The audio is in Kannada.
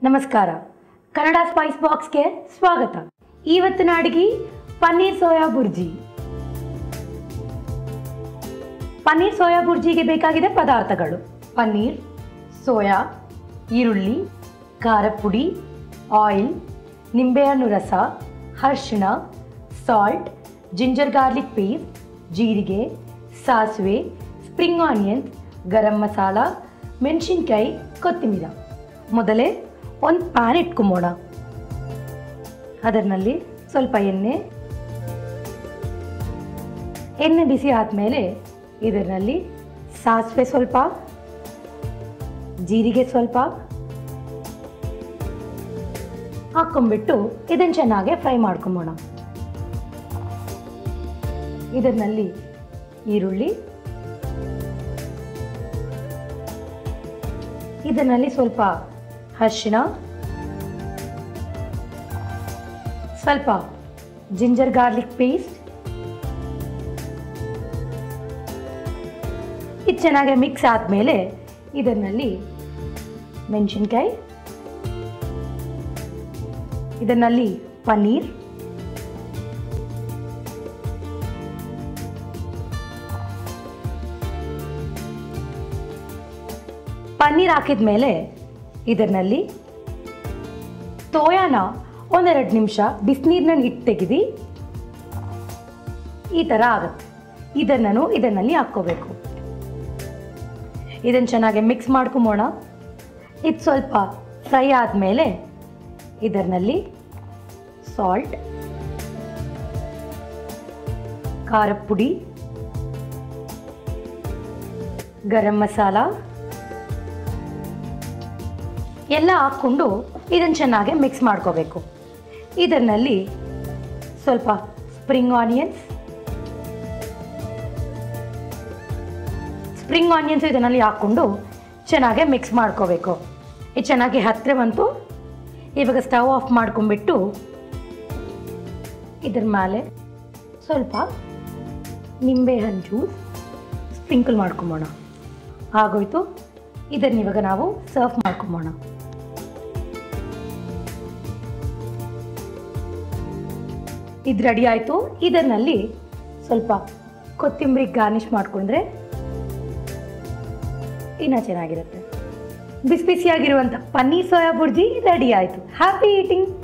ನಮಸ್ಕಾರ ಕನ್ನಡ ಸ್ಪೈಸ್ ಬಾಕ್ಸ್ಗೆ ಸ್ವಾಗತ ಇವತ್ತಿನ ಅಡಿಗೆ ಪನ್ನೀರ್ ಸೋಯಾ ಬುರ್ಜಿ ಪನ್ನೀರ್ ಸೋಯಾ ಬುರ್ಜಿಗೆ ಬೇಕಾಗಿದೆ ಪದಾರ್ಥಗಳು ಪನ್ನೀರ್ ಸೋಯಾ ಈರುಳ್ಳಿ ಖಾರದ ಪುಡಿ ಆಯಿಲ್ ನಿಂಬೆಹಣ್ಣು ರಸ ಅರಿಶಿಣ ಸಾಲ್ಟ್ ಜಿಂಜರ್ ಗಾರ್ಲಿಕ್ ಪೇಸ್ಟ್ ಜೀರಿಗೆ ಸಾಸಿವೆ ಸ್ಪ್ರಿಂಗ್ ಆನಿಯನ್ಸ್ ಗರಂ ಮಸಾಲ ಮೆಣಸಿನ್ಕಾಯಿ ಕೊತ್ತಂಬರಿ ಮೊದಲೇ ಒಂದು ಪ್ಯಾನ್ ಇಟ್ಕೊಂಬೋಣ ಅದರಲ್ಲಿ ಸ್ವಲ್ಪ ಎಣ್ಣೆ ಎಣ್ಣೆ ಬಿಸಿ ಆದಮೇಲೆ ಇದರಲ್ಲಿ ಸಾಸಿವೆ ಸ್ವಲ್ಪ ಜೀರಿಗೆ ಸ್ವಲ್ಪ ಹಾಕ್ಕೊಂಡ್ಬಿಟ್ಟು ಇದನ್ನು ಚೆನ್ನಾಗಿ ಫ್ರೈ ಮಾಡ್ಕೊಂಬೋಣ ಇದರಲ್ಲಿ ಈರುಳ್ಳಿ ಇದರಲ್ಲಿ ಸ್ವಲ್ಪ ಅರಿಶಿಣ ಸ್ವಲ್ಪ ಜಿಂಜರ್ ಗಾರ್ಲಿಕ್ ಪೇಸ್ಟ್ ಇದು ಚೆನ್ನಾಗಿ ಮಿಕ್ಸ್ ಆದಮೇಲೆ ಇದರಲ್ಲಿ ಮೆಣಸಿನ್ಕಾಯಿ ಇದರಲ್ಲಿ ಪನ್ನೀರ್ ಪನ್ನೀರ್ ಹಾಕಿದ ಮೇಲೆ ಇದರಲ್ಲಿ ಸೋಯಾನ ಒಂದೆರಡು ನಿಮಿಷ ಬಿಸಿನೀರಿನಲ್ಲಿ ಇಟ್ಟು ತೆಗೆದು ಈ ಥರ ಆಗುತ್ತೆ ಇದನ್ನು ಇದರಲ್ಲಿ ಹಾಕ್ಕೋಬೇಕು ಇದನ್ನು ಚೆನ್ನಾಗಿ ಮಿಕ್ಸ್ ಮಾಡ್ಕೊಂಬೋಣ ಇದು ಸ್ವಲ್ಪ ಫ್ರೈ ಆದಮೇಲೆ ಇದರಲ್ಲಿ ಸಾಲ್ಟ್ ಖಾರದ ಪುಡಿ ಗರಂ ಮಸಾಲ ಎಲ್ಲ ಹಾಕ್ಕೊಂಡು ಇದನ್ನು ಚೆನ್ನಾಗಿ ಮಿಕ್ಸ್ ಮಾಡ್ಕೋಬೇಕು ಇದರಲ್ಲಿ ಸ್ವಲ್ಪ ಸ್ಪ್ರಿಂಗ್ ಆನಿಯನ್ಸ್ ಸ್ಪ್ರಿಂಗ್ ಆನಿಯನ್ಸ್ ಇದರಲ್ಲಿ ಹಾಕ್ಕೊಂಡು ಚೆನ್ನಾಗಿ ಮಿಕ್ಸ್ ಮಾಡ್ಕೋಬೇಕು ಇದು ಚೆನ್ನಾಗಿ ಹತ್ತಿರ ಬಂತು ಇವಾಗ ಸ್ಟವ್ ಆಫ್ ಮಾಡ್ಕೊಂಡ್ಬಿಟ್ಟು ಇದ್ರ ಮೇಲೆ ಸ್ವಲ್ಪ ನಿಂಬೆಹಣ್ಣು ಜ್ಯೂಸ್ ಸ್ಪ್ರಿಂಕಲ್ ಮಾಡ್ಕೊಂಬೋಣ ಆಗೋಯ್ತು ಇದನ್ನ ಇವಾಗ ನಾವು ಸರ್ವ್ ಮಾಡ್ಕೊಂಬೋಣ ಇದು ರೆಡಿ ಆಯಿತು ಇದರಲ್ಲಿ ಸ್ವಲ್ಪ ಕೊತ್ತಂಬರಿ ಗಾರ್ನಿಷ್ ಮಾಡಿಕೊಂಡ್ರೆ ಇನ್ನೂ ಚೆನ್ನಾಗಿರುತ್ತೆ ಬಿಸಿ ಬಿಸಿಯಾಗಿರುವಂಥ ಪನ್ನೀರ್ ಸೋಯಾ ಬುರ್ಜಿ ರೆಡಿ ಆಯಿತು ಹ್ಯಾಪಿ ಈಟಿಂಗ್